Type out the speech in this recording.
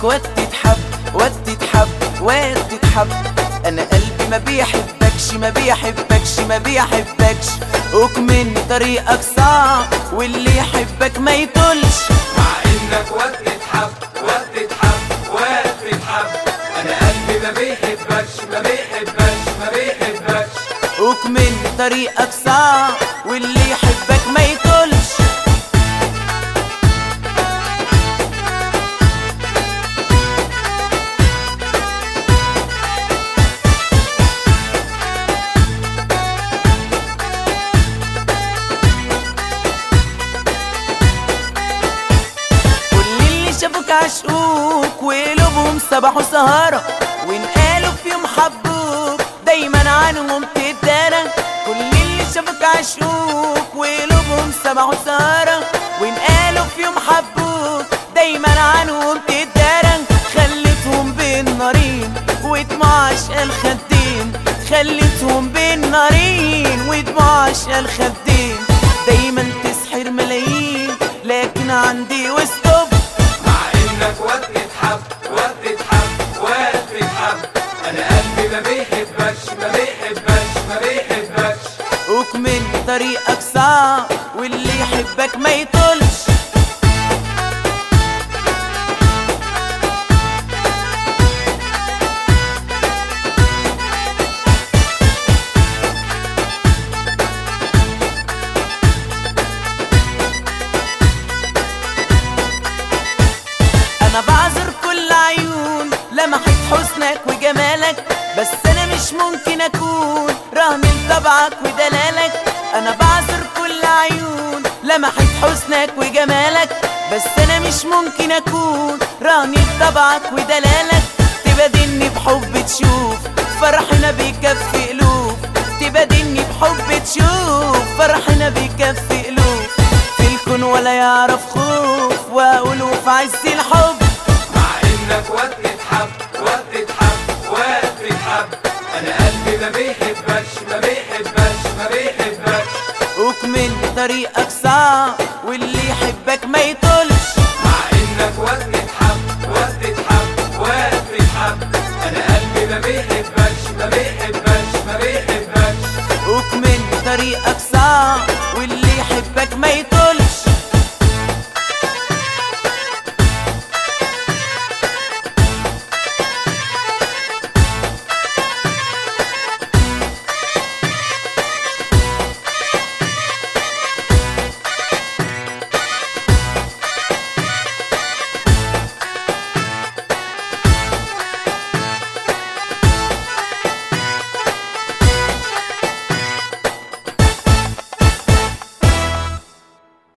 وقت تتحب وقت تتحب وقت تتحب انا قلبي ما بيحبكش ما بيحبكش ما بيحبكش وكمن طريقك صعب واللي يحبك ما يطولش مع انك وقت تحب وقت تحب وقت تحب انا قلبي ما بيحبكش ما بيحبكش ما بيحبكش وكمن طريقك صعب واللي يحبك ما يطولش كل اللي شافوك عشقوك وقلوبهم سبحوا سهرة وانقالوا في يوم حبوك دايما عنهم تتدارى كل اللي شافوك عشقوك وقلوبهم سبحوا سهرة وانقالوا في يوم حبوك دايما عنهم تتدارى خليتهم بين نارين ودموع عشق الخدين خليتهم بين نارين ودموع عشق الخدين دايما تسحر ملايين لكن عندي وستوب مع انك وقت تحب وقت تحب وقت تحب انا قلبي ما بيحبكش ما بيحبكش ما بيحبكش وكمن طريقك صعب واللي يحبك ما يطولش انا بعذر كل عيون لمحت حسنك وجمالك بس انا مش ممكن اكون رهن طبعك ودلالك انا بعذر كل عيون لمحت حسنك وجمالك بس انا مش ممكن اكون رهن طبعك ودلالك تبادلني بحب تشوف فرحنا بيكفي قلوب تبادلني بحب تشوف فرحنا بيكفي قلوب في الكون ولا يعرف خوف واقوله في عز الحب مع انك وقت تحب وقت تحب وقت تحب انا قلبي ما بيحبكش ما بيحبكش ما بيحبكش وكمن طريقك صعب واللي يحبك ما يطولش مع انك وقت تحب وقت تحب وقت تحب انا قلبي ما بيحبكش ما بيحبكش ما بيحبكش وكمن طريقك صعب واللي يحبك ما يطولش